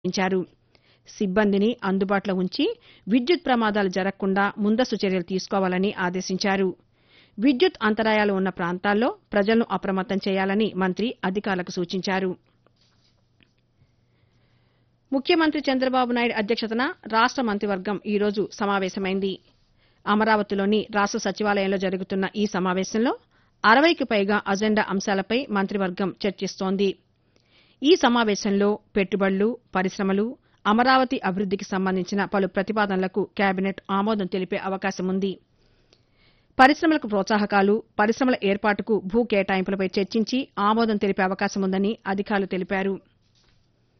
నిర్ణయించారు సిబ్బందిని అందుబాటులో ఉంచి విద్యుత్ ప్రమాదాలు జరగకుండా ముందస్తు చర్యలు తీసుకోవాలని ఆదేశించారు విద్యుత్ అంతరాయాలు ఉన్న ప్రాంతాల్లో ప్రజలను అప్రమత్తం చేయాలని మంత్రి అధికారులకు సూచించారు ముఖ్యమంత్రి చంద్రబాబు నాయుడు అధ్యక్షతన రాష్ట మంత్రివర్గం ఈ రోజు సమావేశమైంది అమరావతిలోని రాష్ట సచివాలయంలో జరుగుతున్న ఈ సమావేశంలో అరవైకి పైగా అజెండా అంశాలపై మంత్రివర్గం చర్చిస్తోంది ఈ సమావేశంలో పెట్టుబడులు పరిశ్రమలు అమరావతి అభివృద్దికి సంబంధించిన పలు ప్రతిపాదనలకు కేబినెట్ ఆమోదం తెలిపే అవకాశముంది పరిశ్రమలకు ప్రోత్సాహకాలు పరిశ్రమల ఏర్పాటుకు భూ కేటాయింపులపై చర్చించి ఆమోదం తెలిపే అవకాశముందని అధికారులు తెలిపారు